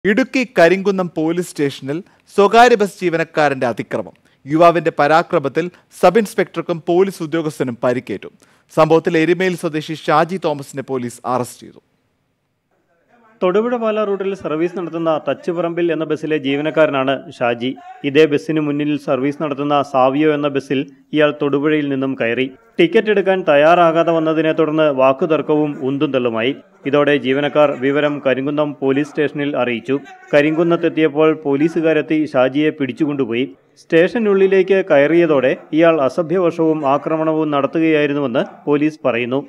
Idukki Karimkunnam police സ്റ്റേഷനിൽ സ്വകാര്യ bus ജീവനക്കാരന്റെ അതിക്രമം യുവാവിന്റെ പരാക്രമത്തിൽ സബ് ഇൻസ്പെക്ടർക്കും പോലീസ് ഉദ്യോഗസ്ഥനും പരിക്കേറ്റു സംഭവത്തിൽ എരുമേൽ സ്വദേശി ഷാജി തോമസിനെ പോലീസ് അറസ്റ്റ് ചെയ്തു തൊടുപുഴ പാല റൂട്ടിൽ സർവീസ് നടത്തുന്ന തച്ചുപറമ്പിൽ എന്ന ബസ്സിലെ ജീവനക്കാരനാണ് ഷാജി ഇതേ ബസ്സിന് മുന്നിൽ സർവീസ് നടത്തുന്ന സാവിയോ എന്ന ബസ്സിൽ ഇയാൾ തൊടുപുഴയിൽ നിന്നും കയറി ടിക്കറ്റ് എടുക്കാൻ തയ്യാറാകാതെ വന്നതിനെ തുടർന്ന് വാക്കുതർക്കവും ഉന്തും തള്ളുമായി ഇതോടെ ജീവനക്കാർ വിവരം കരിങ്കുന്നം പോലീസ് സ്റ്റേഷനിൽ അറിയിച്ചു കരിങ്കുന്നത്തെത്തിയപ്പോൾ പോലീസുകാരെത്തി ഷാജിയെ പിടിച്ചുകൊണ്ടുപോയി സ്റ്റേഷനുള്ളിലേക്ക് കയറിയതോടെ ഇയാൾ അസഭ്യവശവും ആക്രമണവും നടത്തുകയായിരുന്നുവെന്ന് പോലീസ് പറയുന്നു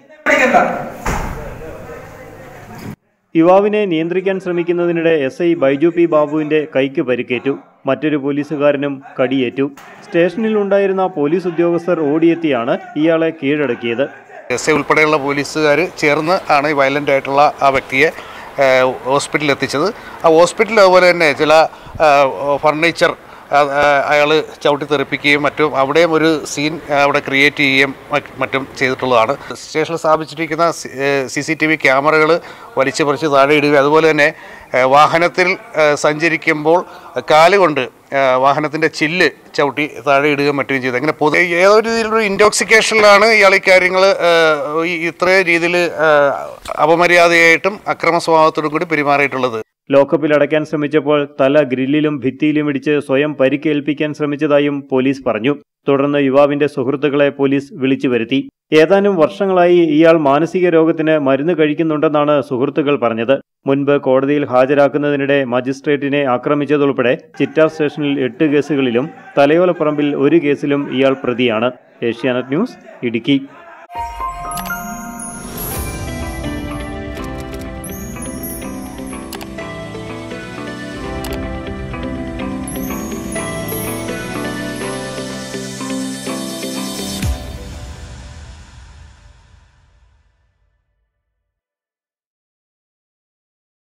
യുവാവിനെ നിയന്ത്രിക്കാൻ ശ്രമിക്കുന്നതിനിടെ എസ് ഐ ബൈജു പി ബാബുവിന്റെ കൈക്ക് പരിക്കേറ്റു മറ്റൊരു പോലീസുകാരനും കടിയേറ്റു സ്റ്റേഷനിൽ ഉണ്ടായിരുന്ന പോലീസ് ഉദ്യോഗസ്ഥർ ഓടിയെത്തിയാണ് ഇയാളെ കീഴടക്കിയത് എസ് ഐ ഉൾപ്പെടെയുള്ള പോലീസുകാർ ചേർന്ന് ആണ് ഈ വയലൻ്റ് ആയിട്ടുള്ള ആ വ്യക്തിയെ ഏഹ്, ഹോസ്പിറ്റലിൽ എത്തിച്ചത് ആ ഹോസ്പിറ്റലിൽ അതുപോലെ തന്നെ ചില ഫർണിച്ചർ അയാൾ ചവിട്ടി തെറിപ്പിക്കുകയും മറ്റും അവിടെയും ഒരു സീൻ അവിടെ ക്രിയേറ്റ് ചെയ്യുകയും മറ്റ് മറ്റും ചെയ്തിട്ടുള്ളതാണ് സ്റ്റേഷനിൽ സ്ഥാപിച്ചിരിക്കുന്ന സി സി ടി വി ക്യാമറകൾ വലിച്ചു പറിച്ച് താഴെ ഇടുക അതുപോലെ തന്നെ ഏഹ്, വാഹനത്തിൽ ഏഹ്, സഞ്ചരിക്കുമ്പോൾ കാലുകൊണ്ട് ഏഹ്, വാഹനത്തിൻ്റെ ചില്ല് ചവിട്ടി താഴെ ഇടുകയും മറ്റും ചെയ്തു അങ്ങനെ പൊതു ഏതോ രീതിയിലൊരു ഇൻടോക്സിക്കേഷനിലാണ് ഇയാൾ ഈ കാര്യങ്ങൾ ഇത്രയും രീതിയിൽ അപമര്യാദയായിട്ടും അക്രമ സ്വഭാവത്തോടും കൂടി പെരുമാറിയിട്ടുള്ളത് ലോക്കപ്പിൽ അടയ്ക്കാൻ ശ്രമിച്ചപ്പോൾ തല ഗ്രില്ലിലും ഭിത്തിയിലും ഇടിച്ച് സ്വയം പരിക്കേൽപ്പിക്കാൻ ശ്രമിച്ചതായും പോലീസ് പറഞ്ഞു തുടർന്ന് യുവാവിന്റെ സുഹൃത്തുക്കളെ പോലീസ് വിളിച്ചു വരുത്തി ഏതാനും വർഷങ്ങളായി ഇയാൾ മാനസിക രോഗത്തിന് മരുന്ന് കഴിക്കുന്നുണ്ടെന്നാണ് സുഹൃത്തുക്കൾ പറഞ്ഞത് മുൻപ് കോടതിയിൽ ഹാജരാക്കുന്നതിനിടെ മജിസ്ട്രേറ്റിനെ ആക്രമിച്ചതുൾപ്പെടെ ചിറ്റാർ സ്റ്റേഷനിൽ എട്ട് കേസുകളിലും തലയോലപ്പറമ്പിൽ ഒരു കേസിലും ഇയാൾ പ്രതിയാണ് ഏഷ്യാനെറ്റ് ന്യൂസ് ഇടുക്കി